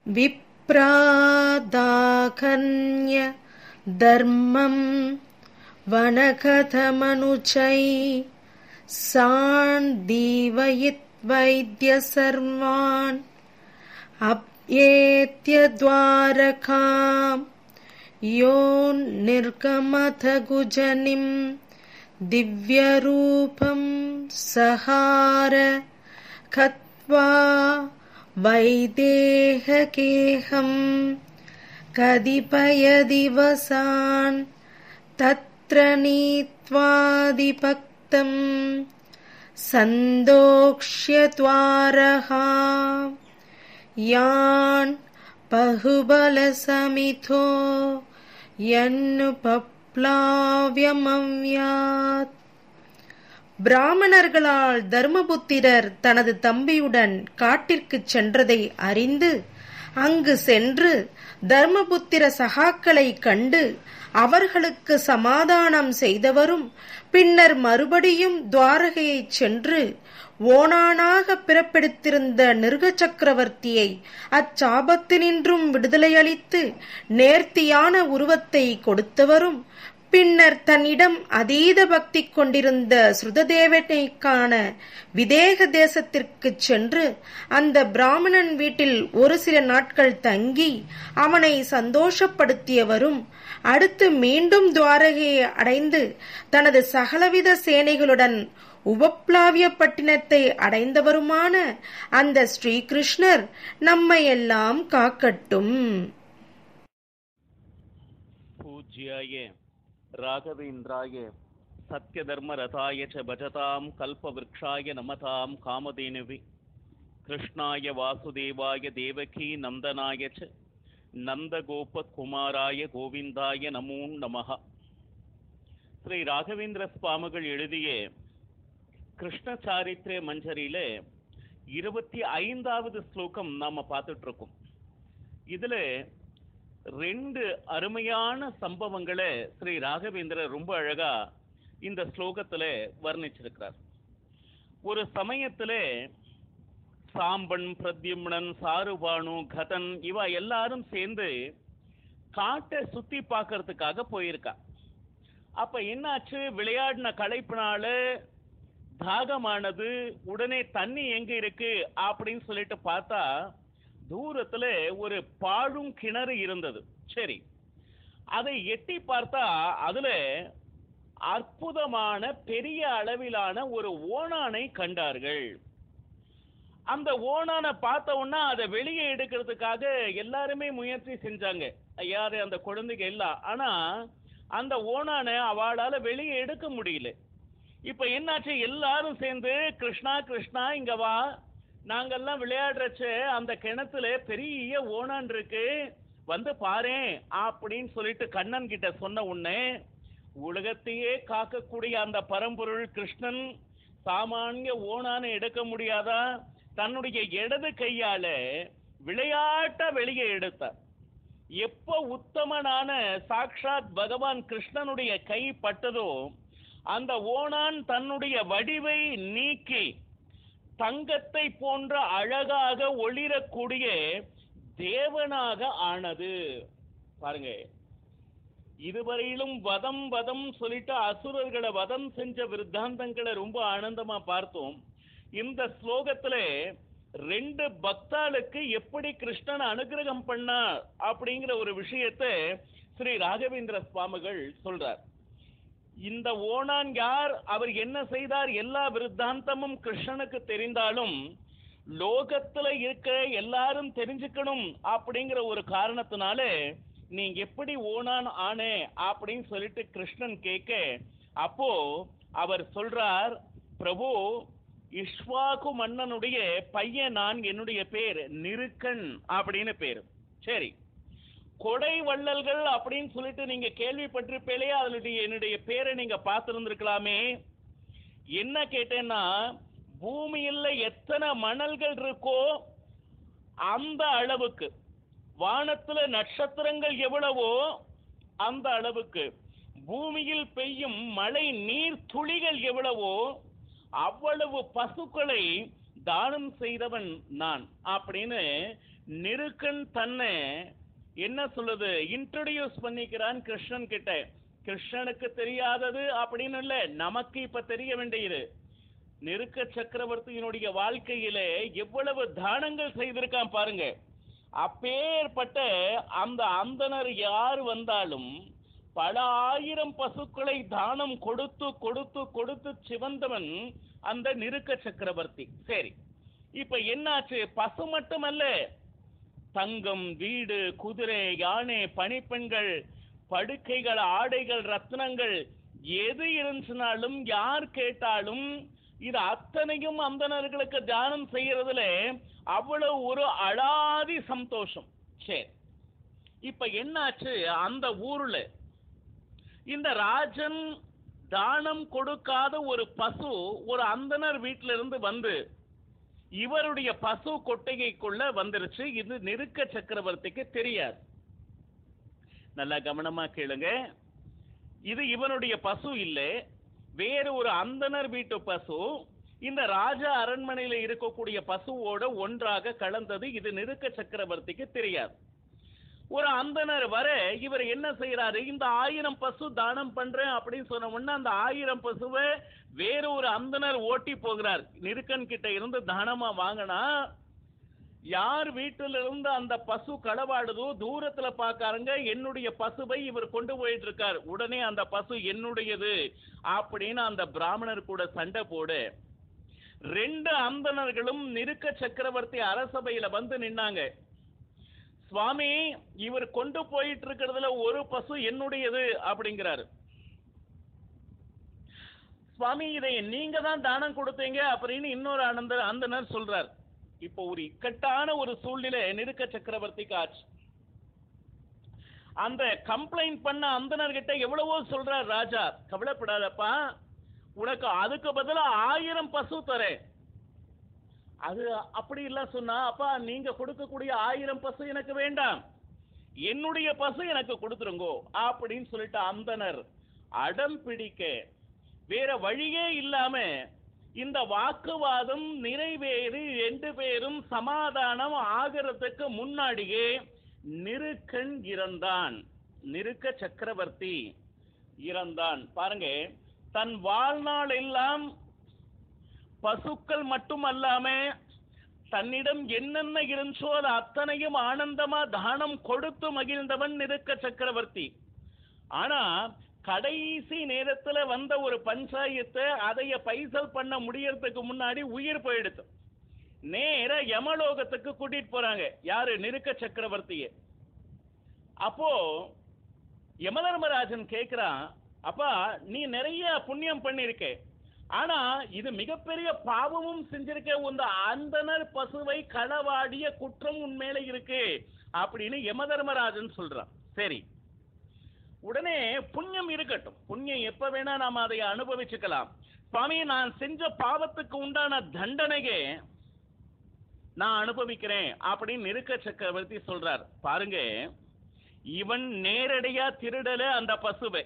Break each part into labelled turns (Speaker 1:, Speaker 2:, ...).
Speaker 1: विप्रादाकन्य धर्मं वनकथमनुचै साण्दीवयित्वैद्य सर्वान् अप्येत्य द्वारकाम् योन्निर्गमथ गुजनिम् दिव्यरूपं सहार कत्वा वैदेहकेहम् कतिपयदिवसान् तत्र नीत्वादिभक्तम् सन्दोक्ष्य द्वारहा यान् बहुबलसमितो यन्नुपप्लाव्यमव्यात् பிராமணர்களால் தர்மபுத்திரர் தனது தம்பியுடன் காட்டிற்குச் சென்றதை அறிந்து அங்கு சென்று தர்மபுத்திர சகாக்களை கண்டு அவர்களுக்கு சமாதானம் செய்தவரும் பின்னர் மறுபடியும் துவாரகையைச் சென்று ஓணானாக பிறப்பெடுத்திருந்த நிருக சக்கரவர்த்தியை அச்சாபத்தினின்றும் விடுதலையளித்து நேர்த்தியான உருவத்தை கொடுத்தவரும் பின்னர் தன்னிடம் அதீத பக்தி கொண்டிருந்த ஸ்ருததேவனை காண விதேக தேசத்திற்கு சென்று அந்த பிராமணன் வீட்டில் ஒரு சில நாட்கள் தங்கி அவனை சந்தோஷப்படுத்தியவரும் அடுத்து மீண்டும் துவாரகையை அடைந்து தனது சகலவித சேனைகளுடன் உபப்ளாவிய பட்டினத்தை அடைந்தவருமான அந்த ஸ்ரீகிருஷ்ணர் நம்மை எல்லாம் காக்கட்டும்
Speaker 2: पूज्याय राघवेन्द्राय सत्यधर्मरथाय च भजतां कल्पवृक्षाय नमतां कामधेनुवे कृष्णाय वासुदेवाय देवकी नन्दनाय च நந்தகோபகுமாராய கோவிந்தாய நமோ நமஹ ஸ்ரீ ராகவேந்திர சுவாமிகள் எழுதிய கிருஷ்ண சாரித்ர மஞ்சரியில இருபத்தி ஐந்தாவது ஸ்லோகம் நாம பார்த்துட்டு இருக்கோம் இதுல ரெண்டு அருமையான சம்பவங்களை ஸ்ரீ ராகவேந்திரர் ரொம்ப அழகா இந்த ஸ்லோகத்துல வர்ணிச்சிருக்கிறார் ஒரு சமயத்துல சாம்பன் பிரத்யும்னன் சாருபானு கதன் இவ எல்லாரும் சேர்ந்து காட்டை சுத்தி பார்க்கறதுக்காக போயிருக்கா அப்ப என்னாச்சு விளையாடின களைப்பினால தாகமானது உடனே தண்ணி எங்க இருக்கு அப்படின்னு சொல்லிட்டு பார்த்தா தூரத்துல ஒரு பாழும் கிணறு இருந்தது சரி அதை எட்டி பார்த்தா அதுல அற்புதமான பெரிய அளவிலான ஒரு ஓணானை கண்டார்கள் அந்த ஓணானை பார்த்த உடனே அதை வெளியே எடுக்கிறதுக்காக எல்லாருமே முயற்சி செஞ்சாங்க யாரு அந்த குழந்தைங்க எல்லாம் ஆனா அந்த ஓணானை அவளால வெளியே எடுக்க முடியல இப்ப என்னாச்சு எல்லாரும் சேர்ந்து கிருஷ்ணா கிருஷ்ணா இங்க வா நாங்கெல்லாம் விளையாடுறச்ச அந்த கிணத்துல பெரிய ஓணான் இருக்கு வந்து பாரேன் அப்படின்னு சொல்லிட்டு கண்ணன் கிட்ட சொன்ன உடனே உலகத்தையே காக்கக்கூடிய அந்த பரம்பொருள் கிருஷ்ணன் சாமானிய ஓணானை எடுக்க முடியாதா தன்னுடைய இடது கையால விளையாட்ட வெளியே எடுத்தார் எப்ப உத்தமனான சாக்ஷாத் பகவான் கிருஷ்ணனுடைய கை பட்டதோ அந்த ஓணான் தன்னுடைய வடிவை நீக்கி தங்கத்தை போன்ற அழகாக ஒளிரக்கூடிய தேவனாக ஆனது பாருங்க இதுவரையிலும் வதம் வதம் சொல்லிட்டு அசுரர்களை வதம் செஞ்ச விருத்தாந்தங்களை ரொம்ப ஆனந்தமா பார்த்தோம் இந்த ஸ்லோகத்துல ரெண்டு பக்தாளுக்கு எப்படி கிருஷ்ணன் அனுகிரகம் பண்ணா அப்படிங்கிற ஒரு விஷயத்தை ஸ்ரீ ராகவேந்திர சுவாமிகள் சொல்றார் இந்த ஓணான் யார் அவர் என்ன செய்தார் எல்லா விருத்தாந்தமும் கிருஷ்ணனுக்கு தெரிந்தாலும் லோகத்துல இருக்க எல்லாரும் தெரிஞ்சுக்கணும் அப்படிங்கிற ஒரு காரணத்தினால நீ எப்படி ஓணான் ஆனே அப்படின்னு சொல்லிட்டு கிருஷ்ணன் கேட்க அப்போ அவர் சொல்றார் பிரபு இஷ்வாகு மன்னனுடைய பையன் நான் என்னுடைய பேர் நிருக்கன் அப்படின்னு பேரு சரி கொடை வள்ளல்கள் அப்படின்னு சொல்லிட்டு நீங்க கேள்விப்பட்டிருப்பேலே அதனுடைய என்னுடைய பேரை நீங்க பார்த்திருந்திருக்கலாமே என்ன கேட்டேன்னா பூமியில எத்தனை மணல்கள் இருக்கோ அந்த அளவுக்கு வானத்துல நட்சத்திரங்கள் எவ்வளவோ அந்த அளவுக்கு பூமியில் பெய்யும் மழை நீர் துளிகள் எவ்வளவோ அவ்வளவு பசுக்களை தானம் செய்தவன் நான் அப்படின்னு நிருக்கன் தன்னை என்ன சொல்லுது இன்ட்ரடியூஸ் பண்ணிக்கிறான் கிருஷ்ணன் கிட்ட கிருஷ்ணனுக்கு தெரியாதது அப்படின்னு இல்ல நமக்கு இப்ப தெரிய வேண்டியது நெருக்க சக்கரவர்த்தியினுடைய வாழ்க்கையிலே எவ்வளவு தானங்கள் செய்திருக்கான் பாருங்க அப்பேற்பட்ட அந்த அந்தனர் யார் வந்தாலும் பல ஆயிரம் பசுக்களை தானம் கொடுத்து கொடுத்து கொடுத்து சிவந்தவன் அந்த நிருக்க சக்கரவர்த்தி சரி இப்ப என்னாச்சு பசு மட்டுமல்ல தங்கம் வீடு குதிரை யானை பணிப்பெண்கள் படுக்கைகள் ஆடைகள் ரத்னங்கள் எது இருந்துச்சுனாலும் யார் கேட்டாலும் இது அத்தனையும் அந்தணர்களுக்கு தானம் செய்யறதுல அவ்வளவு ஒரு அழாதி சந்தோஷம் சரி இப்ப என்னாச்சு அந்த ஊர்ல இந்த ராஜன் தானம் கொடுக்காத ஒரு பசு ஒரு அந்தனர் வீட்டில இருந்து வந்து இவருடைய பசு கொட்டகைக்குள்ள வந்துருச்சு இது நெருக்க சக்கரவர்த்திக்கு தெரியாது நல்லா கவனமா கேளுங்க இது இவனுடைய பசு இல்லை வேறு ஒரு அந்தனர் வீட்டு பசு இந்த ராஜா அரண்மனையில இருக்கக்கூடிய பசுவோட ஒன்றாக கலந்தது இது நெருக்க சக்கரவர்த்திக்கு தெரியாது ஒரு அந்தனர் வர இவர் என்ன செய்யறாரு இந்த ஆயிரம் பசு தானம் பண்றேன் அப்படின்னு சொன்ன உடனே அந்த ஆயிரம் பசுவை வேற ஒரு அந்தனர் ஓட்டி போகிறார் நிருக்கன் கிட்ட இருந்து தானமா வாங்கினா யார் வீட்டில இருந்து அந்த பசு களவாடுதோ தூரத்துல பாக்காருங்க என்னுடைய பசுவை இவர் கொண்டு போயிட்டு இருக்கார் உடனே அந்த பசு என்னுடையது அப்படின்னு அந்த பிராமணர் கூட சண்டை போடு ரெண்டு அந்தணர்களும் நிருக்க சக்கரவர்த்தி அரசபையில வந்து நின்னாங்க சுவாமி இவர் கொண்டு போயிட்டு இருக்கிறதுல ஒரு பசு என்னுடையது அப்படிங்கிறாரு சுவாமி இதை நீங்க தான் தானம் கொடுத்தீங்க அப்படின்னு இன்னொரு ஆனந்த அந்தனர் சொல்றார் இப்போ ஒரு இக்கட்டான ஒரு சூழ்நிலை நிருக்க சக்கரவர்த்திக்கு ஆச்சு அந்த கம்ப்ளைண்ட் பண்ண அந்தனர்கிட்ட எவ்வளவோ சொல்றார் ராஜா கவலைப்படாதப்பா உனக்கு அதுக்கு பதிலா ஆயிரம் பசு தரேன் அது அப்படி இல்ல சொன்னா அப்பா நீங்க கொடுக்கக்கூடிய ஆயிரம் பசு எனக்கு வேண்டாம் என்னுடைய பசு எனக்கு கொடுத்துருங்கோ அப்படின்னு சொல்லிட்டு அந்தனர் அடம் பிடிக்க வேற வழியே இல்லாம இந்த வாக்குவாதம் நிறைவேறி ரெண்டு பேரும் சமாதானம் ஆகிறதுக்கு முன்னாடியே நிருக்கன் இறந்தான் நிருக்க சக்கரவர்த்தி இறந்தான் பாருங்க தன் வாழ்நாள் எல்லாம் பசுக்கள் மட்டுமல்லாம தன்னிடம் என்னென்ன இருந்துச்சோ அது அத்தனையும் ஆனந்தமா தானம் கொடுத்து மகிழ்ந்தவன் நிருக்க சக்கரவர்த்தி ஆனா கடைசி நேரத்துல வந்த ஒரு பஞ்சாயத்தை அதைய பைசல் பண்ண முடியறதுக்கு முன்னாடி உயிர் போயிடுது நேர யமலோகத்துக்கு கூட்டிட்டு போறாங்க யாரு நிருக்க சக்கரவர்த்திய அப்போ யமதர்மராஜன் கேக்குறான் அப்பா நீ நிறைய புண்ணியம் பண்ணிருக்க ஆனா இது மிகப்பெரிய பாவமும் செஞ்சிருக்க உந்த அந்தனர் பசுவை களவாடிய குற்றம் உன் மேல இருக்கு அப்படின்னு யமதர்மராஜன் சொல்றான் சரி உடனே புண்ணியம் இருக்கட்டும் புண்ணியம் எப்ப வேணா நாம அதை அனுபவிச்சுக்கலாம் சுவாமி நான் செஞ்ச பாவத்துக்கு உண்டான தண்டனையே நான் அனுபவிக்கிறேன் அப்படின்னு நிருக்க சக்கரவர்த்தி சொல்றார் பாருங்க இவன் நேரடியா திருடல அந்த பசுவை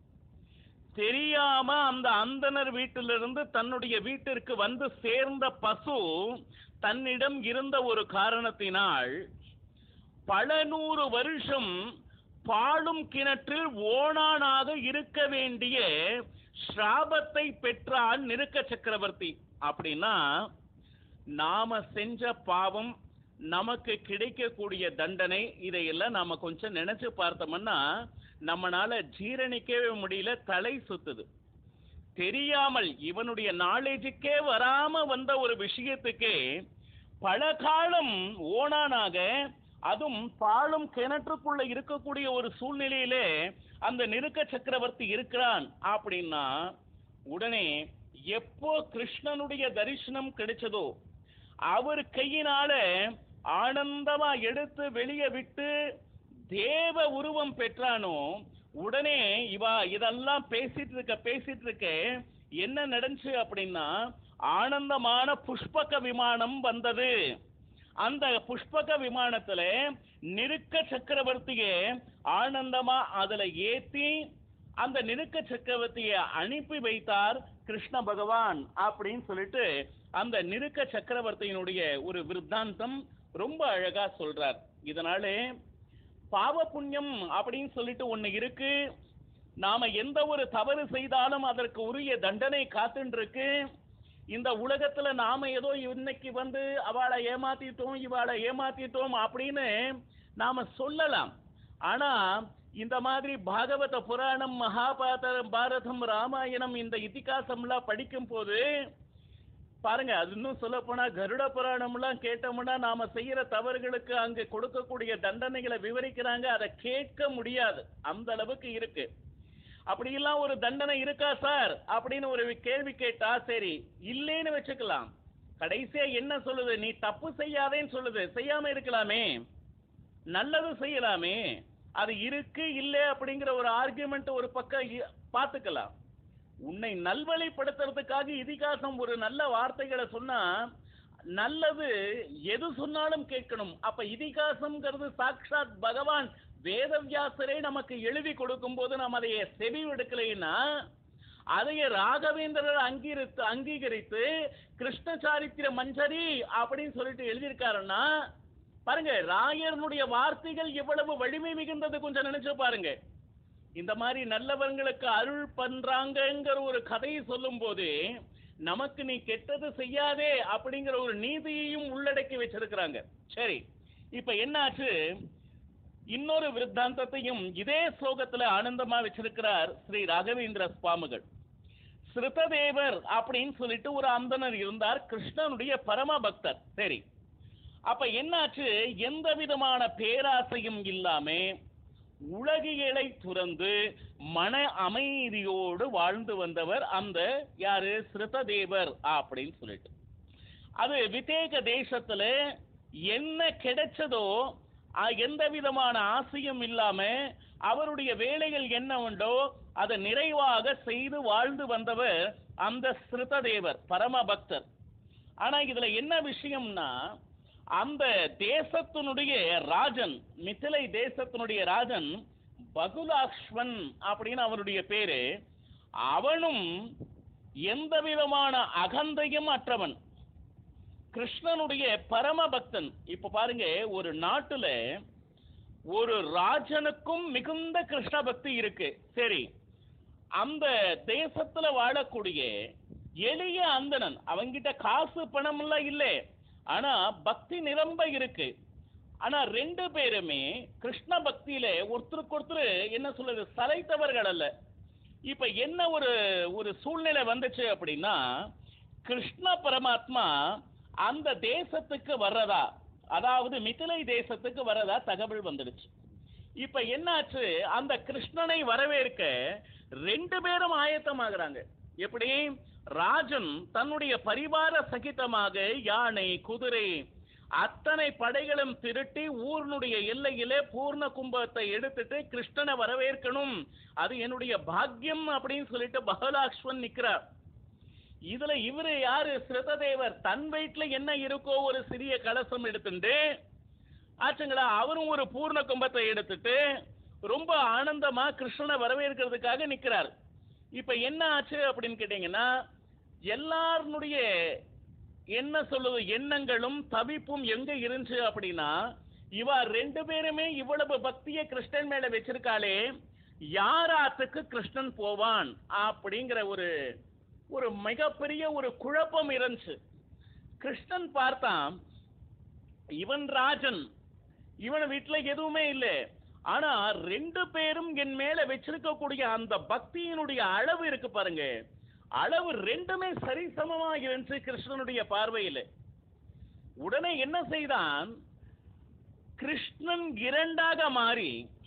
Speaker 2: தெரியாம அந்த அந்தனர் வீட்டிலிருந்து தன்னுடைய வீட்டிற்கு வந்து சேர்ந்த பசு தன்னிடம் இருந்த ஒரு காரணத்தினால் பல நூறு வருஷம் பாழும் கிணற்றில் ஓணானாக இருக்க வேண்டிய ஸ்ராபத்தை பெற்றான் நிருக்க சக்கரவர்த்தி அப்படின்னா நாம செஞ்ச பாவம் நமக்கு கிடைக்கக்கூடிய தண்டனை இதையெல்லாம் நாம கொஞ்சம் நினைச்சு பார்த்தோம்னா நம்மனால ஜீரணிக்கவே முடியல தலை சுத்துது தெரியாமல் இவனுடைய நாலேஜுக்கே வராம வந்த ஒரு விஷயத்துக்கே பல காலம் ஓனானாக அதுவும் பாலும் கிணற்றுக்குள்ள இருக்கக்கூடிய ஒரு சூழ்நிலையிலே அந்த நிருக்க சக்கரவர்த்தி இருக்கிறான் அப்படின்னா உடனே எப்போ கிருஷ்ணனுடைய தரிசனம் கிடைச்சதோ அவர் கையினால ஆனந்தமா எடுத்து வெளியே விட்டு தேவ உருவம் பெற்றானோ உடனே இவா இதெல்லாம் பேசிட்டு இருக்க பேசிட்டு இருக்க என்ன நடந்துச்சு அப்படின்னா ஆனந்தமான புஷ்பக விமானம் வந்தது அந்த புஷ்பக விமானத்துல நிருக்க சக்கரவர்த்தியை ஆனந்தமா அதுல ஏத்தி அந்த நிருக்க சக்கரவர்த்தியை அனுப்பி வைத்தார் கிருஷ்ண பகவான் அப்படின்னு சொல்லிட்டு அந்த நிருக்க சக்கரவர்த்தியினுடைய ஒரு விருத்தாந்தம் ரொம்ப அழகா சொல்றார் இதனாலே பாவ புண்ணியம் அப்படின்னு சொல்லிட்டு ஒண்ணு இருக்கு நாம எந்த ஒரு தவறு செய்தாலும் அதற்கு உரிய தண்டனை காத்துட்டு இருக்கு இந்த உலகத்துல நாம ஏதோ இன்னைக்கு வந்து அவளை ஏமாத்திட்டோம் இவாளை ஏமாத்திட்டோம் அப்படின்னு நாம சொல்லலாம் ஆனா இந்த மாதிரி பாகவத புராணம் மகாபாரதம் பாரதம் ராமாயணம் இந்த இதிகாசம்லாம் படிக்கும் போது பாருங்க அது இன்னும் சொல்ல போனா கருட புராணம்லாம் கேட்டோம்னா நாம செய்யற தவறுகளுக்கு அங்க கொடுக்கக்கூடிய தண்டனைகளை விவரிக்கிறாங்க அதை கேட்க முடியாது அந்த அளவுக்கு இருக்கு அப்படியெல்லாம் ஒரு தண்டனை இருக்கா சார் அப்படின்னு ஒரு கேள்வி கேட்டா சரி இல்லைன்னு வச்சுக்கலாம் கடைசியா என்ன சொல்லுது நீ தப்பு செய்யாதேன்னு சொல்லுது செய்யாம இருக்கலாமே நல்லது செய்யலாமே அது இருக்கு இல்லை அப்படிங்கிற ஒரு ஆர்குமெண்ட் ஒரு பக்கம் இ- பார்த்துக்கலாம் உன்னை நல்வழிப்படுத்துறதுக்காக இதிகாசம் ஒரு நல்ல வார்த்தைகளை சொன்னா நல்லது எது சொன்னாலும் கேட்கணும் அப்ப இதிகாசம்ங்கிறது சாக்ஷாத் பகவான் வேதவியாசரே நமக்கு எழுதி கொடுக்கும் போது நம்ம அதைய செவி எடுக்கலைன்னா அதைய ராகவேந்திரர் அங்கீகரித்து அங்கீகரித்து கிருஷ்ண சாரித்திர மஞ்சரி அப்படின்னு சொல்லிட்டு எழுதியிருக்காருன்னா பாருங்க ராயர்னுடைய வார்த்தைகள் எவ்வளவு வலிமை மிகுந்தது கொஞ்சம் நினைச்சு பாருங்க இந்த மாதிரி நல்லவங்களுக்கு அருள் பண்றாங்கங்கிற ஒரு கதையை சொல்லும் போது நமக்கு நீ கெட்டது செய்யாதே அப்படிங்கிற ஒரு நீதியையும் உள்ளடக்கி வச்சிருக்கிறாங்க சரி இப்ப என்னாச்சு இன்னொரு விருத்தாந்தத்தையும் இதே ஸ்லோகத்துல ஆனந்தமா வச்சிருக்கிறார் ஸ்ரீ ராகவேந்திர சுவாமிகள் ஸ்ருததேவர் அப்படின்னு சொல்லிட்டு ஒரு அந்தனர் இருந்தார் கிருஷ்ணனுடைய பரம பக்தர் சரி அப்ப என்னாச்சு எந்த விதமான பேராசையும் இல்லாம உலகியலை துறந்து மன அமைதியோடு வாழ்ந்து வந்தவர் அந்த யாரு ஸ்ருததேவர் அப்படின்னு சொல்லிட்டு அது விதேக தேசத்துல என்ன கிடைச்சதோ அ- எந்த விதமான ஆசையும் இல்லாம அவருடைய வேலைகள் என்ன உண்டோ அதை நிறைவாக செய்து வாழ்ந்து வந்தவர் அந்த ஸ்ருததேவர் பரம பக்தர் ஆனா இதுல என்ன விஷயம்னா அந்த தேசத்தினுடைய ராஜன் மிथिலை தேசத்தினுடைய ராஜன் பகுலாக்ஷ்வன் அப்படின்னு அவருடைய பேரு அவனும் எந்த விதமான அகந்தையும் அற்றவன் கிருஷ்ணனுடைய பரம பக்தன் இப்ப பாருங்க ஒரு நாட்டுல ஒரு ராஜனுக்கும் மிகுந்த கிருஷ்ண பக்தி இருக்கு சரி அந்த தேசத்துல வாழக்கூடிய எளிய அந்தணன் அவங்கிட்ட காசு பணம் எல்லாம் இல்லை ஆனா பக்தி நிரம்ப இருக்கு ஆனா ரெண்டு பேருமே கிருஷ்ண பக்தியில ஒருத்தருக்கு ஒருத்தர் என்ன சொல்றது சலைத்தவர்கள் அல்ல இப்ப என்ன ஒரு ஒரு சூழ்நிலை வந்துச்சு அப்படின்னா கிருஷ்ண பரமாத்மா அந்த தேசத்துக்கு வர்றதா அதாவது மிதிலை தேசத்துக்கு வர்றதா தகவல் வந்துடுச்சு இப்ப என்னாச்சு அந்த கிருஷ்ணனை வரவேற்க ரெண்டு பேரும் ஆயத்தமாகறாங்க எப்படி ராஜன் தன்னுடைய பரிவார சகிதமாக யானை குதிரை அத்தனை படைகளும் திரட்டி ஊர்னுடைய எல்லையிலே பூர்ண கும்பத்தை எடுத்துட்டு கிருஷ்ணனை வரவேற்கணும் அது என்னுடைய பாக்கியம் அப்படின்னு சொல்லிட்டு பகலாக்ஷ்வன் நிக்கிறார் இதுல இவரு யாரு சிரததேவர் தன் வயிற்றுல என்ன இருக்கோ ஒரு சிறிய கலசம் எடுத்துட்டு ஆச்சுங்களா அவரும் ஒரு பூர்ண கும்பத்தை எடுத்துட்டு ரொம்ப ஆனந்தமா கிருஷ்ணனை வரவேற்கிறதுக்காக நிக்கிறார் இப்ப என்ன ஆச்சு அப்படின்னு கேட்டீங்கன்னா எல்லாருடைய என்ன சொல்லுது எண்ணங்களும் தவிப்பும் எங்க இருந்துச்சு அப்படின்னா இவ ரெண்டு பேருமே இவ்வளவு பக்திய கிருஷ்ணன் மேல வச்சிருக்காளே யாராத்துக்கு கிருஷ்ணன் போவான் அப்படிங்கிற ஒரு ஒரு மிகப்பெரிய ஒரு குழப்பம் இருந்துச்சு கிருஷ்ணன் பார்த்தான் இவன் ராஜன் இவன் வீட்டுல எதுவுமே இல்லை ஆனா ரெண்டு பேரும் என் மேல வச்சிருக்கக்கூடிய அந்த பக்தியினுடைய அளவு இருக்கு பாருங்க அளவு ரெண்டுமே சரிசமமா இருந்துச்சு கிருஷ்ணனுடைய பார்வையில உடனே என்ன செய்தான் கிருஷ்ணன் இரண்டாக மாறி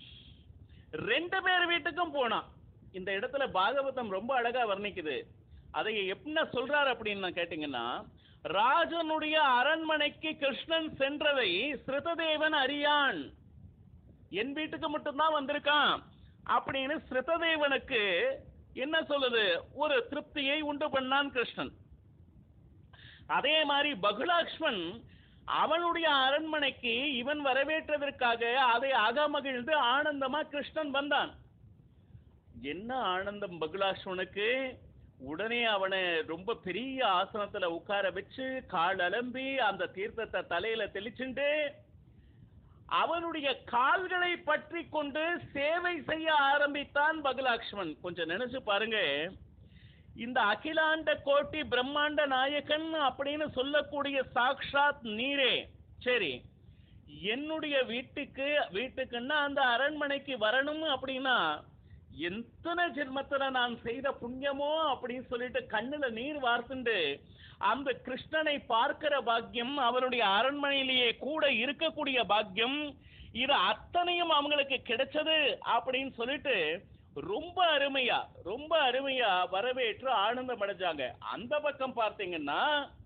Speaker 2: ரெண்டு பேர் வீட்டுக்கும் போனான் இந்த இடத்துல பாகவதம் ரொம்ப அழகா வர்ணிக்குது அதை என்ன சொல்றாரு அப்படின்னு கேட்டீங்கன்னா ராஜனுடைய அரண்மனைக்கு கிருஷ்ணன் சென்றதை ஸ்ருததேவன் அறியான் என் வீட்டுக்கு மட்டும்தான் வந்திருக்கான் அப்படின்னு ஸ்ருததேவனுக்கு என்ன சொல்லுது ஒரு திருப்தியை உண்டு பண்ணான் கிருஷ்ணன் அதே மாதிரி பகுலாக்ஷ்மன் அவனுடைய அரண்மனைக்கு இவன் வரவேற்றதற்காக அதை அகமகிழ்ந்து ஆனந்தமா கிருஷ்ணன் வந்தான் என்ன ஆனந்தம் பகுலாக்ஷ்மனுக்கு உடனே அவனை ரொம்ப பெரிய ஆசனத்துல உட்கார வச்சு கால் அலம்பி அந்த தீர்த்தத்தை தலையில தெளிச்சுண்டு அவனுடைய கால்களை பற்றி கொண்டு சேவை செய்ய ஆரம்பித்தான் பகலாக்ஷ்மன் கொஞ்சம் நினைச்சு பாருங்க இந்த அகிலாண்ட கோட்டி பிரம்மாண்ட நாயகன் அப்படின்னு சொல்லக்கூடிய சாக்ஷாத் நீரே சரி என்னுடைய வீட்டுக்கு வீட்டுக்குன்னா அந்த அரண்மனைக்கு வரணும் அப்படின்னா எத்தனை ஜென்மத்துல நான் செய்த புண்ணியமோ அப்படின்னு சொல்லிட்டு கண்ணுல நீர் வார்த்துண்டு அந்த கிருஷ்ணனை பார்க்கிற பாக்கியம் அவருடைய அரண்மனையிலேயே கூட இருக்கக்கூடிய பாக்கியம் இது அத்தனையும் அவங்களுக்கு கிடைச்சது அப்படின்னு சொல்லிட்டு ரொம்ப அருமையா ரொம்ப அருமையா வரவேற்று ஆனந்தம் அடைஞ்சாங்க அந்த பக்கம் பார்த்தீங்கன்னா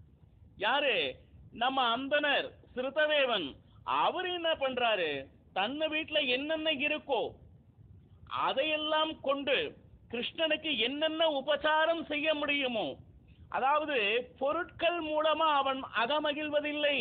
Speaker 2: யாரு நம்ம அந்தனர் சிறுதவேவன் அவர் என்ன பண்றாரு தன்ன வீட்டுல என்னென்ன இருக்கோ அதையெல்லாம் கொண்டு கிருஷ்ணனுக்கு என்னென்ன உபசாரம் செய்ய முடியுமோ அதாவது பொருட்கள் மூலமா அவன் அகமகிழ்வதில்லை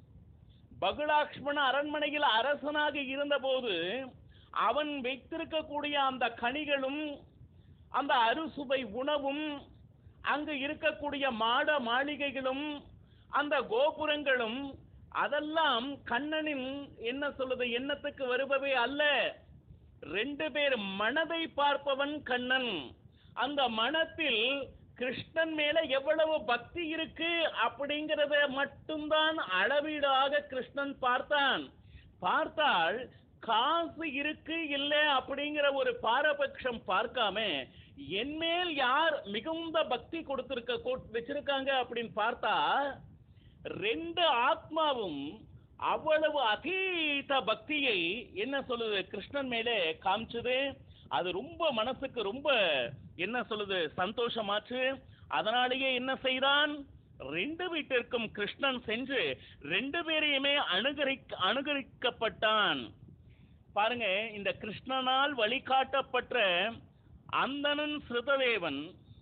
Speaker 2: பகுலாக்ஷ்மண அரண்மனையில் அரசனாக இருந்தபோது அவன் வைத்திருக்கக்கூடிய அந்த கனிகளும் அந்த அறுசுவை உணவும் அங்கு இருக்கக்கூடிய மாட மாளிகைகளும் அந்த கோபுரங்களும் அதெல்லாம் கண்ணனின் என்ன சொல்லுது எண்ணத்துக்கு வருபவை அல்ல ரெண்டு பேர் மனதை பார்ப்பவன் கண்ணன் அந்த மனத்தில் கிருஷ்ணன் மேல எவ்வளவு பக்தி இருக்கு அப்படிங்கறத மட்டும்தான் அளவீடாக கிருஷ்ணன் பார்த்தான் பார்த்தால் காசு இருக்கு இல்ல அப்படிங்கிற ஒரு பாரபட்சம் பார்க்காம என்மேல் யார் மிகுந்த பக்தி கொடுத்திருக்க கொ- வச்சிருக்காங்க அப்படின்னு பார்த்தா ரெண்டு ஆத்மாவும் அவ்வளவு அதீத பக்தியை என்ன சொல்லுது கிருஷ்ணன் மேலே காமிச்சது அது ரொம்ப மனசுக்கு ரொம்ப என்ன சொல்லுது சந்தோஷமாச்சு அதனாலேயே என்ன செய்தான் ரெண்டு வீட்டிற்கும் கிருஷ்ணன் சென்று ரெண்டு பேரையுமே அனுகரி அனுகரிக்கப்பட்டான் பாருங்க இந்த கிருஷ்ணனால் வழிகாட்டப்பட்ட அந்தணன் சிறுதவேவன்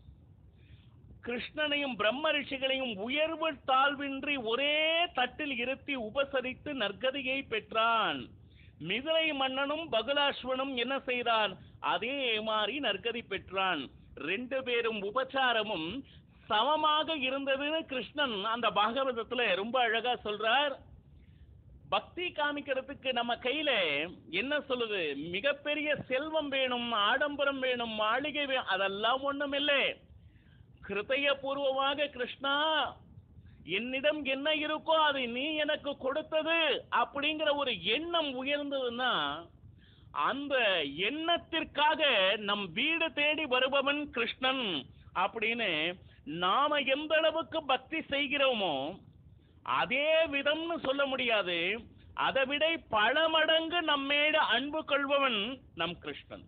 Speaker 2: கிருஷ்ணனையும் பிரம்ம ரிஷிகளையும் உயர்வு தாழ்வின்றி ஒரே தட்டில் இருத்தி உபசரித்து நற்கதியை பெற்றான் மிதிலை மன்னனும் பகுலாஸ்வனும் என்ன செய்தான் அதே மாதிரி நற்கதி பெற்றான் ரெண்டு பேரும் உபச்சாரமும் சமமாக இருந்ததுன்னு கிருஷ்ணன் அந்த பாகவதத்துல ரொம்ப அழகா சொல்றார் பக்தி காமிக்கிறதுக்கு நம்ம கையில என்ன சொல்லுது மிகப்பெரிய செல்வம் வேணும் ஆடம்பரம் வேணும் மாளிகை வே அதெல்லாம் ஒண்ணும் இல்லை கிருதயபூர்வமாக கிருஷ்ணா என்னிடம் என்ன இருக்கோ அதை நீ எனக்கு கொடுத்தது அப்படிங்கிற ஒரு எண்ணம் உயர்ந்ததுன்னா அந்த எண்ணத்திற்காக நம் வீடு தேடி வருபவன் கிருஷ்ணன் அப்படின்னு நாம எந்த அளவுக்கு பக்தி செய்கிறோமோ அதே விதம்னு சொல்ல முடியாது அதை விட பல மடங்கு நம்மேட அன்பு கொள்பவன் நம் கிருஷ்ணன்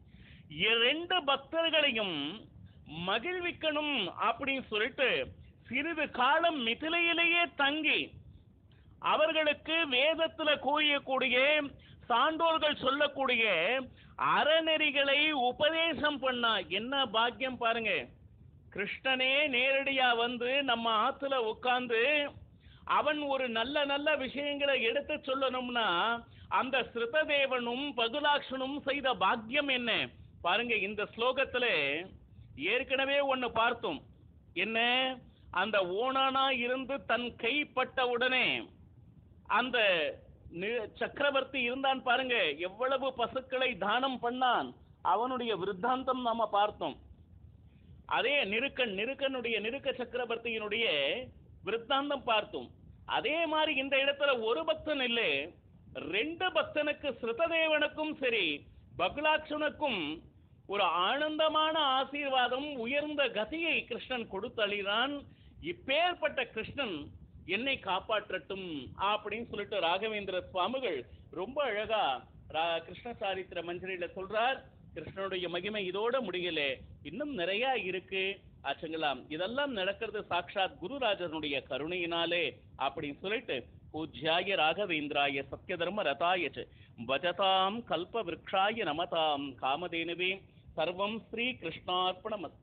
Speaker 2: இரண்டு பக்தர்களையும் மகிழ்விக்கணும் அப்படின்னு சொல்லிட்டு சிறிது காலம் மிதிலையிலேயே தங்கி அவர்களுக்கு வேதத்துல கூறியக்கூடிய சான்றோர்கள் சொல்லக்கூடிய அறநெறிகளை உபதேசம் பண்ணா என்ன பாக்கியம் பாருங்க கிருஷ்ணனே நேரடியா வந்து நம்ம ஆத்துல உட்கார்ந்து அவன் ஒரு நல்ல நல்ல விஷயங்களை எடுத்து சொல்லணும்னா அந்த சிறுததேவனும் பகுலாக்ஷனும் செய்த பாக்கியம் என்ன பாருங்க இந்த ஸ்லோகத்துல ஏற்கனவே ஒன்னு பார்த்தோம் என்ன அந்த ஓனானா இருந்து தன் கைப்பட்ட உடனே அந்த நி- சக்கரவர்த்தி இருந்தான் பாருங்க எவ்வளவு பசுக்களை தானம் பண்ணான் அவனுடைய விருத்தாந்தம் நாம பார்த்தோம் அதே நிருக்கன் நிருக்கனுடைய நிருக்க சக்கரவர்த்தியினுடைய விருத்தாந்தம் பார்த்தோம் அதே மாதிரி இந்த இடத்துல ஒரு பக்தன் இல்லை ரெண்டு பக்தனுக்கு சிறுததேவனுக்கும் சரி பகுலாட்சனுக்கும் ஒரு ஆனந்தமான ஆசீர்வாதம் உயர்ந்த கதியை கிருஷ்ணன் கொடுத்தளிதான் இப்பேற்பட்ட கிருஷ்ணன் என்னை காப்பாற்றட்டும் அப்படின்னு சொல்லிட்டு ராகவேந்திர சுவாமிகள் ரொம்ப அழகா ரா- கிருஷ்ண சாரித்திர மஞ்சரியில சொல்றார் கிருஷ்ணனுடைய மகிமை இதோட முடியல இன்னும் நிறைய இருக்கு ஆச்சுங்களாம் இதெல்லாம் நடக்கிறது சாட்சாத் குருராஜனுடைய கருணையினாலே அப்படின்னு சொல்லிட்டு பூஜ்யாய ராகவேந்திராய சத்யதர்ம ரதாய ச பஜதாம் கல்ப விருக்ஷாய நமதாம் காமதேனுவே சர்வம் ஸ்ரீ கிருஷ்ணார்ப்பணமஸ்து